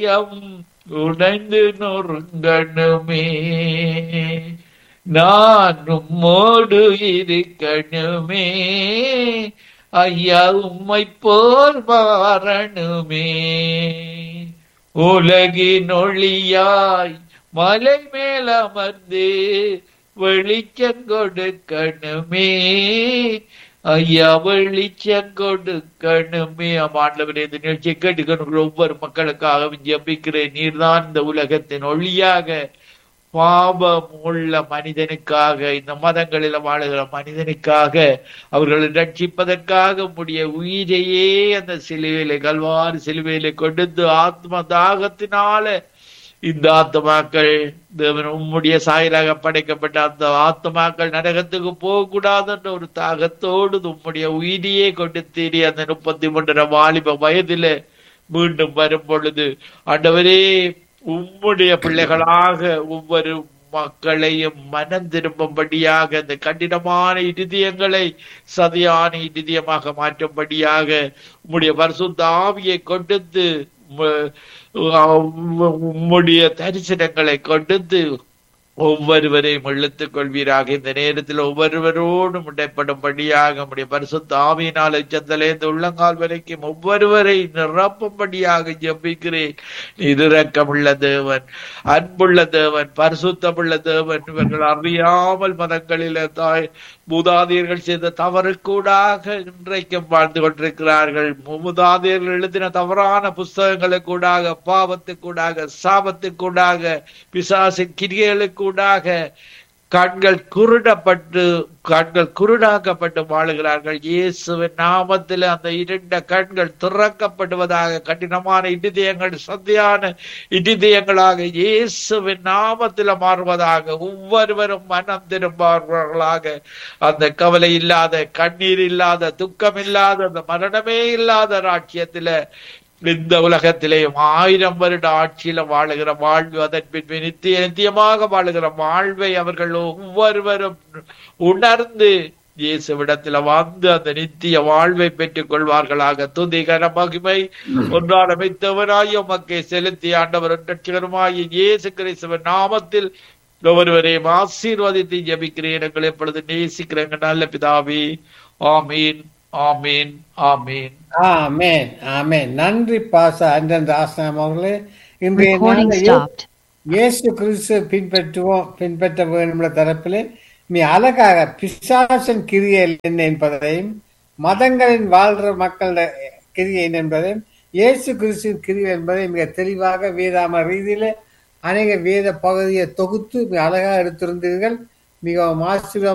M உடைந்து நொறுங்கணுமே நான் உம்மோடு இருக்கணுமே ஐயா உம்மை போல் மாறணுமே உலகின் ஒளியாய் மலை மேல் அமர்ந்து வெளிச்சம் கொடுக்கணுமே ஐயா வெளிச்சம் கொடுக்கணுமே ஆண்டவரே இந்த நிகழ்ச்சியை கேட்டுக்கணும் ஒவ்வொரு மக்களுக்காகவும் ஜெபிக்கிறேன் நீர்தான் இந்த உலகத்தின் ஒளியாக பாவம் உள்ள மனிதனுக்காக இந்த மதங்களில் வாழுகிற மனிதனுக்காக அவர்களை ரட்சிப்பதற்காக உடைய உயிரையே அந்த சிலுவையில கல்வாறு சிலுவையில கொடுத்து ஆத்ம தாகத்தினால இந்த ஆத்மாக்கள் தேவன் உம்முடைய சாயலாக படைக்கப்பட்ட அந்த ஆத்மாக்கள் நரகத்துக்கு போகக்கூடாதுன்ற ஒரு தாகத்தோடு உம்முடைய உயிரியே கொடுத்தீரி அந்த முப்பத்தி மூன்றரை வாலிப வயதில மீண்டும் வரும் பொழுது ஆண்டவரே உம்முடைய பிள்ளைகளாக ஒவ்வொரு மக்களையும் மனம் திரும்பும்படியாக இந்த கடினமான இருதயங்களை சதியான இருதயமாக மாற்றும்படியாக உம்முடைய பரிசுத்த ஆவியை கொடுத்து உம்முடைய தரிசனங்களை கொடுத்து ஒவ்வொருவரையும் இழுத்துக் கொள்வீராக இந்த நேரத்தில் ஒவ்வொருவரோடும் இடைப்படும்படியாக உடைய பரிசுத்த ஆவியினால் எச்சந்தலேந்து உள்ளங்கால் வரைக்கும் ஒவ்வொருவரை நிரப்பும்படியாக ஜபிக்கிறேன் இரக்கமுள்ள தேவன் அன்புள்ள தேவன் பரிசுத்தமுள்ள தேவன் இவர்கள் அறியாமல் மதங்களில தாய் மூதாதையர்கள் செய்த தவறுக்கூடாக இன்றைக்கும் வாழ்ந்து கொண்டிருக்கிறார்கள் மூதாதையர்கள் எழுதின தவறான புஸ்தகங்களுக்கூடாக பாவத்துக்கூடாக சாபத்துக்கூடாக பிசாசின் கிரியைகளுக்கூடாக கண்கள் குருடப்பட்டு கண்கள் குருடாக்கப்பட்டு வாழுகிறார்கள் இயேசுவின் நாமத்தில் அந்த இருண்ட கண்கள் திறக்கப்படுவதாக கடினமான இடிதயங்கள் சத்தியான இடிதயங்களாக இயேசுவின் நாமத்தில் மாறுவதாக ஒவ்வொருவரும் மனம் திரும்பவர்களாக அந்த கவலை இல்லாத கண்ணீர் இல்லாத துக்கம் இல்லாத அந்த மரணமே இல்லாத ராட்சியத்தில இந்த உலகத்திலேயும் ஆயிரம் வருட ஆட்சியில வாழுகிற வாழ்வு அதன் பின்பு நித்திய நித்தியமாக வாழுகிற வாழ்வை அவர்கள் ஒவ்வொருவரும் உணர்ந்து இயேசுவிடத்துல வந்து அந்த நித்திய வாழ்வை பெற்றுக் கொள்வார்களாக துதிகர மகிமை ஒன்றால் அமைத்தவராய் உமக்கை செலுத்தி ஆண்டவர் ரட்சகருமாய் இயேசு கிறிஸ்துவன் நாமத்தில் ஒவ்வொருவரையும் ஆசீர்வாதித்து ஜபிக்கிறேன் எங்களை எப்பொழுது நேசிக்கிறேங்க நல்ல பிதாவே ஆமீன் ஆமீன் ஆமீன் ஆமேன் ஆமேன் நன்றி பாச அன்றன் ஆசனம் அவர்களே இன்றைய Recording நாளில் stopped. இயேசு கிறிஸ்து பின்பற்றுவோம் பின்பற்ற வேண்டும்ல தரப்பிலே நீ அழகாக பிசாசன் கிரியை என்ன என்பதையும் மதங்களின் வாழ்ற மக்கள் கிரியை என்ன என்பதையும் இயேசு கிறிஸ்துவின் கிரியை என்பதை மிக தெளிவாக வேதாம ரீதியில அநேக வேத பகுதியை தொகுத்து மிக அழகாக எடுத்திருந்தீர்கள் மிகவும் ஆசீர்வாதம்